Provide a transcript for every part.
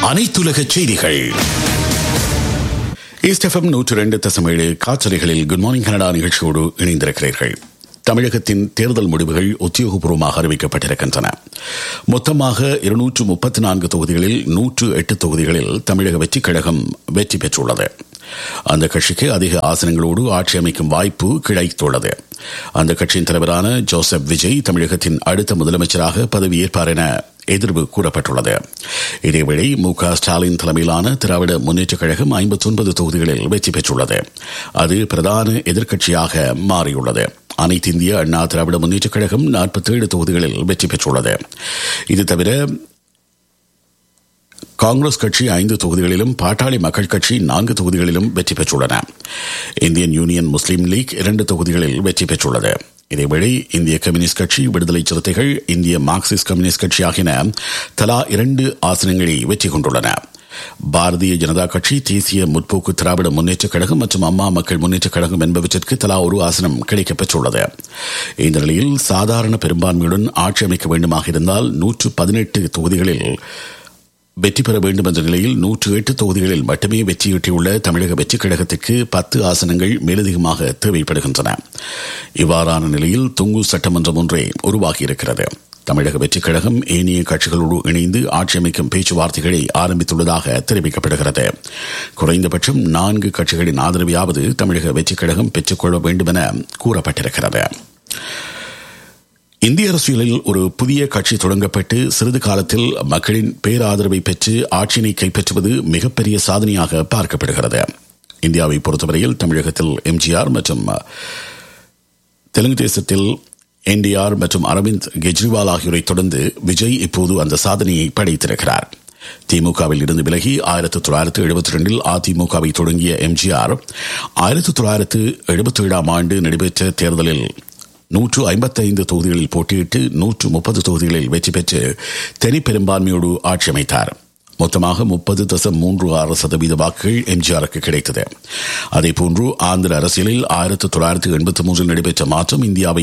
அனைத்துலக செய்திகள் ஈஸ்டெஃபம் நூற்று இரண்டு தசமேழு காற்றலைகளில் குட் மார்னிங் கனடா நிகழ்ச்சியோடு இணைந்திருக்கிறீர்கள் தமிழகத்தின் தேர்தல் முடிவுகள் உத்தியோகபூர்வமாக அறிவிக்கப்பட்டிருக்கின்றன மொத்தமாக இருநூற்று முப்பத்தி நான்கு தொகுதிகளில் நூற்று எட்டு தொகுதிகளில் தமிழக வெற்றிக் கழகம் வெற்றி பெற்றுள்ளது அந்த கட்சிக்கு அதிக ஆசனங்களோடு ஆட்சி அமைக்கும் வாய்ப்பு கிடைத்துள்ளது அந்த கட்சியின் தலைவரான ஜோசப் விஜய் தமிழகத்தின் அடுத்த முதலமைச்சராக பதவியேற்பார் என எதிர்வு கூறப்பட்டுள்ளது இதேவேளை மு க ஸ்டாலின் தலைமையிலான திராவிட முன்னேற்றக் கழகம் ஐம்பத்தி ஒன்பது தொகுதிகளில் வெற்றி பெற்றுள்ளது அது பிரதான எதிர்க்கட்சியாக மாறியுள்ளது அனைத்து இந்திய அண்ணா திராவிட முன்னேற்றக் கழகம் நாற்பத்தி ஏழு தொகுதிகளில் வெற்றி பெற்றுள்ளது இது தவிர காங்கிரஸ் கட்சி ஐந்து தொகுதிகளிலும் பாட்டாளி மக்கள் கட்சி நான்கு தொகுதிகளிலும் வெற்றி பெற்றுள்ளன இந்தியன் யூனியன் முஸ்லீம் லீக் இரண்டு தொகுதிகளில் வெற்றி பெற்றுள்ளது இதேவேளை இந்திய கம்யூனிஸ்ட் கட்சி விடுதலை சிறுத்தைகள் இந்திய மார்க்சிஸ்ட் கம்யூனிஸ்ட் கட்சி ஆகியன தலா இரண்டு ஆசனங்களை வெற்றி கொண்டுள்ளன பாரதிய ஜனதா கட்சி தேசிய முற்போக்கு திராவிட முன்னேற்றக் கழகம் மற்றும் அம்மா மக்கள் முன்னேற்றக் கழகம் என்பவற்றிற்கு தலா ஒரு ஆசனம் கிடைக்கப்பெற்றுள்ளது இந்த நிலையில் சாதாரண பெரும்பான்மையுடன் ஆட்சி அமைக்க வேண்டுமாக இருந்தால் நூற்று பதினெட்டு தொகுதிகளில் வெற்றி பெற வேண்டும் என்ற நிலையில் நூற்று எட்டு தொகுதிகளில் மட்டுமே வெற்றியீட்டியுள்ள தமிழக வெற்றிக் கழகத்திற்கு பத்து ஆசனங்கள் மேலதிகமாக தேவைப்படுகின்றன இவ்வாறான நிலையில் துங்கு சட்டமன்றம் ஒன்றே உருவாகியிருக்கிறது தமிழக வெற்றிக் கழகம் ஏனைய கட்சிகளோடு இணைந்து ஆட்சி அமைக்கும் பேச்சுவார்த்தைகளை ஆரம்பித்துள்ளதாக தெரிவிக்கப்படுகிறது குறைந்தபட்சம் நான்கு கட்சிகளின் ஆதரவையாவது தமிழக வெற்றிக் கழகம் பெற்றுக்கொள்ள வேண்டும் என கூறப்பட்டிருக்கிறது இந்திய அரசியலில் ஒரு புதிய கட்சி தொடங்கப்பட்டு சிறிது காலத்தில் மக்களின் பேராதரவை பெற்று ஆட்சியினை கைப்பற்றுவது மிகப்பெரிய சாதனையாக பார்க்கப்படுகிறது இந்தியாவை பொறுத்தவரையில் தமிழகத்தில் எம்ஜிஆர் மற்றும் தெலுங்கு தேசத்தில் என்டிஆர் மற்றும் அரவிந்த் கெஜ்ரிவால் ஆகியோரை தொடர்ந்து விஜய் இப்போது அந்த சாதனையை படைத்திருக்கிறார் திமுகவில் இருந்து விலகி ஆயிரத்தி தொள்ளாயிரத்து எழுபத்தி ரெண்டில் அதிமுகவை தொடங்கிய எம்ஜிஆர் ஆயிரத்தி தொள்ளாயிரத்து எழுபத்தி ஏழாம் ஆண்டு நடைபெற்ற தேர்தலில் நூற்று ஐம்பத்தைந்து தொகுதிகளில் போட்டியிட்டு நூற்று முப்பது தொகுதிகளில் வெற்றி பெற்று தனி பெரும்பான்மையோடு ஆட்சி அமைத்தார் மொத்தமாக முப்பது தசம் மூன்று ஆறு சதவீத வாக்குகள் எம்ஜிஆருக்கு கிடைத்தது அதேபோன்று ஆந்திர அரசியலில் ஆயிரத்தி தொள்ளாயிரத்தி எண்பத்தி மூன்றில் நடைபெற்ற மாற்றம் இந்தியாவை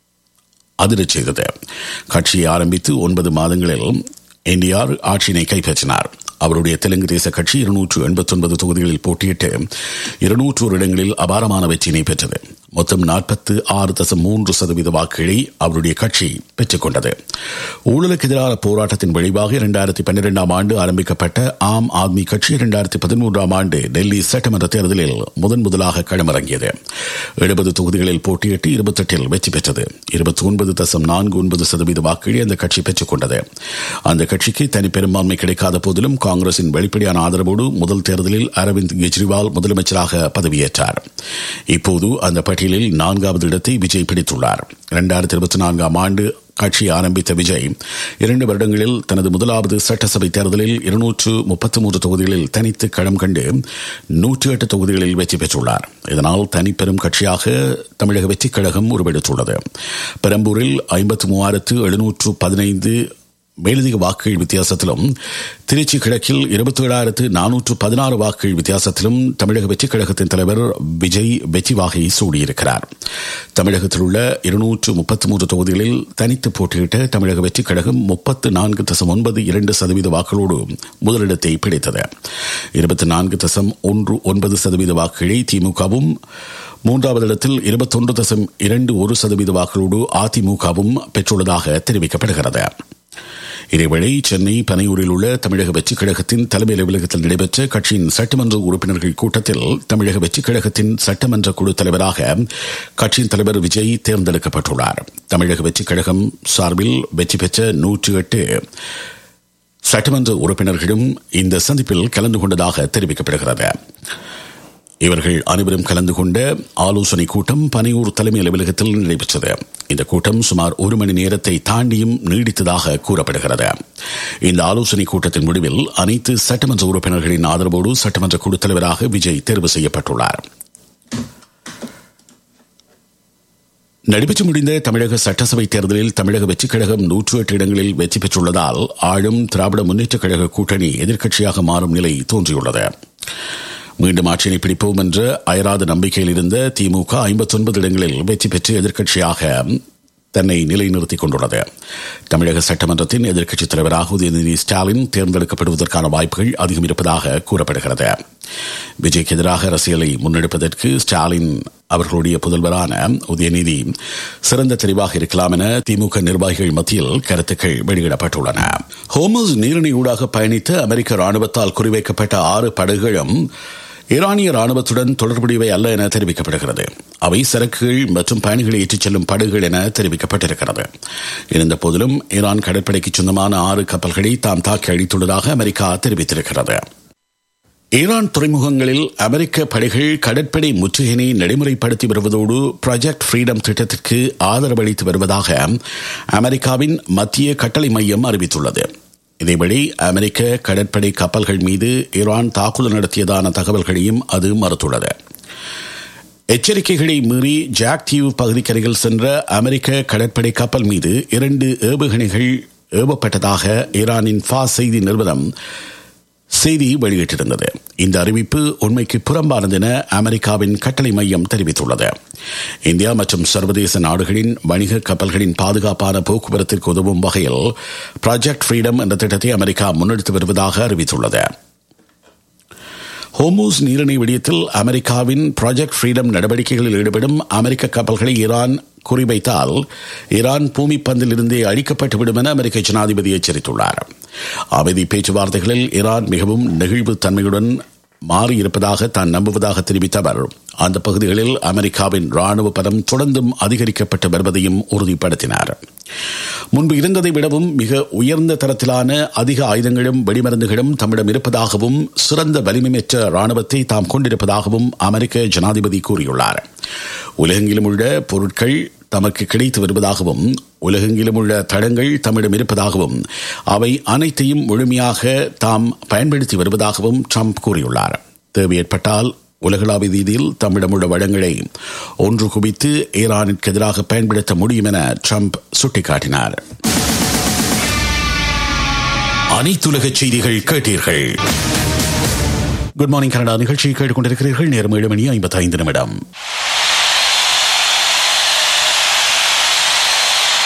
அதிரச் செய்தது கட்சியை ஆரம்பித்து ஒன்பது மாதங்களில் என்டிஆர் ஆட்சியினை கைப்பற்றினார் அவருடைய தெலுங்கு தேச கட்சி இருநூற்று எண்பத்தி ஒன்பது தொகுதிகளில் போட்டியிட்டு இருநூற்று ஒரு இடங்களில் அபாரமான வெற்றியினை பெற்றது மொத்தம் நாற்பத்து ஆறு தசம் மூன்று சதவீத வாக்குகளை அவருடைய கட்சி பெற்றுக் கொண்டது ஊழலுக்கு எதிரான போராட்டத்தின் விளைவாக இரண்டாயிரத்தி பன்னிரெண்டாம் ஆண்டு ஆரம்பிக்கப்பட்ட ஆம் ஆத்மி கட்சி இரண்டாயிரத்தி பதிமூன்றாம் ஆண்டு டெல்லி சட்டமன்ற தேர்தலில் முதன் முதலாக களமிறங்கியது எழுபது தொகுதிகளில் போட்டியிட்டு இருபத்தெட்டில் வெற்றி பெற்றது இருபத்தி ஒன்பது தசம் நான்கு ஒன்பது சதவீத வாக்குகளை அந்த கட்சி பெற்றுக் கொண்டது அந்த கட்சிக்கு தனி பெரும்பான்மை கிடைக்காத போதிலும் காங்கிரசின் வெளிப்படையான ஆதரவோடு முதல் தேர்தலில் அரவிந்த் கெஜ்ரிவால் முதலமைச்சராக பதவியேற்றார் இப்போது அந்த பட்டியலில் நான்காவது இடத்தை விஜய் பிடித்துள்ளார் இரண்டாயிரத்தி இருபத்தி நான்காம் ஆண்டு கட்சி ஆரம்பித்த விஜய் இரண்டு வருடங்களில் தனது முதலாவது சட்டசபை தேர்தலில் இருநூற்று முப்பத்தி மூன்று தொகுதிகளில் தனித்து களம் கண்டு நூற்றி எட்டு தொகுதிகளில் வெற்றி பெற்றுள்ளார் இதனால் தனிப்பெரும் கட்சியாக தமிழக வெற்றிக் கழகம் உருவெடுத்துள்ளது பெரம்பூரில் ஐம்பத்தி மூவாயிரத்து எழுநூற்று பதினைந்து மேலதிக வாக்குகள் வித்தியாசத்திலும் திருச்சி கிழக்கில் இருபத்தி ஏழாயிரத்து நானூற்று பதினாறு வாக்குகள் வித்தியாசத்திலும் தமிழக வெற்றிக் கழகத்தின் தலைவர் விஜய் வெற்றி வாகை சூடியிருக்கிறார் தமிழகத்தில் உள்ள இருநூற்று முப்பத்தி மூன்று தொகுதிகளில் தனித்து போட்டியிட்ட தமிழக வெற்றிக் கழகம் முப்பத்து நான்கு தசம் ஒன்பது இரண்டு சதவீத வாக்குகளோடு முதலிடத்தை பிடித்தது இருபத்தி நான்கு தசம் ஒன்று ஒன்பது சதவீத வாக்குகளை திமுகவும் மூன்றாவது இடத்தில் இருபத்தொன்று தசம் இரண்டு ஒரு சதவீத வாக்குகளோடு அதிமுகவும் பெற்றுள்ளதாக தெரிவிக்கப்படுகிறது இதேவேளை சென்னை பனையூரில் உள்ள தமிழக வெற்றிக் கழகத்தின் தலைமை அலுவலகத்தில் நடைபெற்ற கட்சியின் சட்டமன்ற உறுப்பினர்கள் கூட்டத்தில் தமிழக வெற்றிக் கழகத்தின் சட்டமன்ற குழு தலைவராக கட்சியின் தலைவர் விஜய் தேர்ந்தெடுக்கப்பட்டுள்ளார் தமிழக வெற்றிக் கழகம் சார்பில் வெற்றி பெற்ற நூற்று எட்டு சட்டமன்ற உறுப்பினர்களும் இந்த சந்திப்பில் கலந்து கொண்டதாக தெரிவிக்கப்படுகிறது இவர்கள் அனைவரும் கலந்து கொண்ட ஆலோசனை கூட்டம் பனையூர் தலைமை அலுவலகத்தில் நடைபெற்றது இந்த கூட்டம் சுமார் ஒரு மணி நேரத்தை தாண்டியும் நீடித்ததாக கூறப்படுகிறது இந்த ஆலோசனை கூட்டத்தின் முடிவில் அனைத்து சட்டமன்ற உறுப்பினர்களின் ஆதரவோடு சட்டமன்ற குழு தலைவராக விஜய் தேர்வு செய்யப்பட்டுள்ளார் நடைபெற்று முடிந்த தமிழக சட்டசபை தேர்தலில் தமிழக வெற்றிக் கழகம் நூற்று எட்டு இடங்களில் வெற்றி பெற்றுள்ளதால் ஆளும் திராவிட முன்னேற்றக் கழக கூட்டணி எதிர்க்கட்சியாக மாறும் நிலை தோன்றியுள்ளது மீண்டும் ஆட்சியை பிடிப்போம் என்ற அயராத நம்பிக்கையில் இருந்த திமுக ஐம்பத்தொன்பது இடங்களில் வெற்றி பெற்று எதிர்க்கட்சியாக தன்னை நிலைநிறுத்திக் கொண்டுள்ளது தமிழக சட்டமன்றத்தின் எதிர்க்கட்சித் தலைவராக உதயநிதி ஸ்டாலின் தேர்ந்தெடுக்கப்படுவதற்கான வாய்ப்புகள் அதிகம் இருப்பதாக கூறப்படுகிறது விஜய்க்கு எதிராக அரசியலை முன்னெடுப்பதற்கு ஸ்டாலின் அவர்களுடைய புதல்வரான உதயநிதி சிறந்த தெரிவாக இருக்கலாம் என திமுக நிர்வாகிகள் மத்தியில் கருத்துக்கள் வெளியிடப்பட்டுள்ளன ஹோமஸ் நீரிணை ஊடாக பயணித்த அமெரிக்க ராணுவத்தால் குறிவைக்கப்பட்ட ஆறு படகுகளும் ஈரானிய ராணுவத்துடன் தொடர்புடையவை அல்ல என தெரிவிக்கப்படுகிறது அவை சரக்குகள் மற்றும் பயணிகளை ஏற்றிச் செல்லும் படகுகள் என தெரிவிக்கப்பட்டிருக்கிறது இருந்த போதிலும் ஈரான் கடற்படைக்கு சொந்தமான ஆறு கப்பல்களை தாம் தாக்கி அழித்துள்ளதாக அமெரிக்கா தெரிவித்திருக்கிறது ஈரான் துறைமுகங்களில் அமெரிக்க படைகள் கடற்படை முற்றுகையினை நடைமுறைப்படுத்தி வருவதோடு ப்ராஜெக்ட் ஃப்ரீடம் திட்டத்திற்கு ஆதரவளித்து வருவதாக அமெரிக்காவின் மத்திய கட்டளை மையம் அறிவித்துள்ளது இதேபடி அமெரிக்க கடற்படை கப்பல்கள் மீது ஈரான் தாக்குதல் நடத்தியதான தகவல்களையும் அது மறுத்துள்ளது எச்சரிக்கைகளை மீறி ஜாக் தீவு பகுதிக்கரையில் சென்ற அமெரிக்க கடற்படை கப்பல் மீது இரண்டு ஏவுகணைகள் ஏவப்பட்டதாக ஈரானின் ஃபா செய்தி நிறுவனம் செய்தி வெளியிட்டிருந்தது இந்த அறிவிப்பு உண்மைக்கு புறம்பானது என அமெரிக்காவின் கட்டளை மையம் தெரிவித்துள்ளது இந்தியா மற்றும் சர்வதேச நாடுகளின் வணிக கப்பல்களின் பாதுகாப்பான போக்குவரத்திற்கு உதவும் வகையில் ப்ராஜெக்ட் ஃப்ரீடம் என்ற திட்டத்தை அமெரிக்கா முன்னெடுத்து வருவதாக அறிவித்துள்ளது ஹோமூஸ் நீரிணை விடயத்தில் அமெரிக்காவின் ப்ராஜெக்ட் ஃப்ரீடம் நடவடிக்கைகளில் ஈடுபடும் அமெரிக்க கப்பல்களை ஈரான் குறிவைத்தால் ஈரான் பூமி பந்தில் இருந்தே அழிக்கப்பட்டுவிடும் என அமெரிக்க ஜனாதிபதி எச்சரித்துள்ளார் அமைதி பேச்சுவார்த்தைகளில் ஈரான் மிகவும் நெகிழ்வு தன்மையுடன் மாறியிருப்பதாக தான் நம்புவதாக தெரிவித்த அவர் அந்த பகுதிகளில் அமெரிக்காவின் ராணுவ பலம் தொடர்ந்தும் அதிகரிக்கப்பட்டு வருவதையும் உறுதிப்படுத்தினார் முன்பு இருந்ததை விடவும் மிக உயர்ந்த தரத்திலான அதிக ஆயுதங்களும் வெடிமருந்துகளும் தம்மிடம் இருப்பதாகவும் சிறந்த வலிமையற்ற ராணுவத்தை தாம் கொண்டிருப்பதாகவும் அமெரிக்க ஜனாதிபதி கூறியுள்ளார் உலகெங்கிலும் உள்ள பொருட்கள் தமக்கு கிடைத்து வருவதாகவும் உலகெங்கிலும் உள்ள தடங்கள் தம்மிடம் இருப்பதாகவும் அவை அனைத்தையும் முழுமையாக தாம் பயன்படுத்தி வருவதாகவும் ட்ரம்ப் கூறியுள்ளார் தேவை ஏற்பட்டால் உலகளாவிய ரீதியில் தம்மிடம் உள்ள வளங்களை ஒன்று குவித்து ஈரானிற்கு எதிராக பயன்படுத்த முடியும் என ட்ரம்ப் சுட்டிக்காட்டினார் அனைத்துலக செய்திகள் கேட்டீர்கள் குட் மார்னிங் கனடா நிகழ்ச்சியை கேட்டுக்கொண்டிருக்கிறீர்கள் நேரம் ஏழு மணி ஐம்பத்தைந்து நிமிடம்